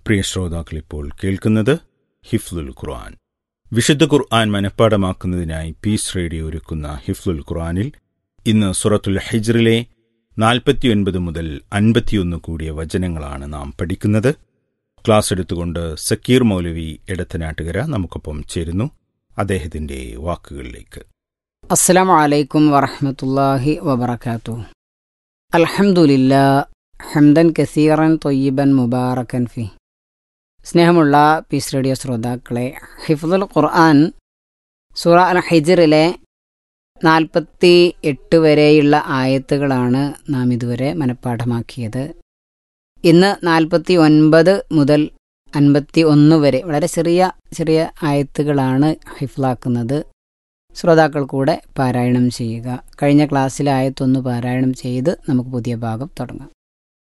പ്രിയ ശ്രോതാക്കൾ ഇപ്പോൾ കേൾക്കുന്നത് ഹിഫ്ലുൽ ഖുർആൻ വിശുദ്ധ ഖുർആൻ മനഃപ്പാടമാക്കുന്നതിനായി പീസ് റേഡിയോ ഒരുക്കുന്ന ഹിഫ്ലുൽ ഖുർആനിൽ ഇന്ന് സുറത്തുൽ ഹിജ്റിലെ നാൽപ്പത്തിയൊൻപത് മുതൽ അൻപത്തിയൊന്ന് കൂടിയ വചനങ്ങളാണ് നാം പഠിക്കുന്നത് ക്ലാസ് എടുത്തുകൊണ്ട് സക്കീർ മൗലവി എടത്തനാട്ടുകര നമുക്കൊപ്പം ചേരുന്നു അദ്ദേഹത്തിന്റെ വാക്കുകളിലേക്ക് അസ്സലാമു അലൈക്കും വറഹ്മത്തുള്ളാഹി വബറകാതുഹു അൽഹംദുലില്ലാ ഹംദൻ കസീറൻ തൊയ്യിബൻ മുബാറക്കൻ ഫി സ്നേഹമുള്ള പീസ് റേഡിയോ ശ്രോതാക്കളെ ഹിഫ്ദുൽ ഖുർആൻ സൂറ അൽ ഹിജറിലെ നാൽപ്പത്തി എട്ട് വരെയുള്ള ആയത്തുകളാണ് നാം ഇതുവരെ മനഃപ്പാഠമാക്കിയത് ഇന്ന് നാൽപ്പത്തി ഒൻപത് മുതൽ അൻപത്തി ഒന്ന് വരെ വളരെ ചെറിയ ചെറിയ ആയത്തുകളാണ് ഹിഫ്ലാക്കുന്നത് ശ്രോതാക്കൾ കൂടെ പാരായണം ചെയ്യുക കഴിഞ്ഞ ക്ലാസ്സിലെ ആയത്തൊന്ന് പാരായണം ചെയ്ത് നമുക്ക് പുതിയ ഭാഗം തുടങ്ങാം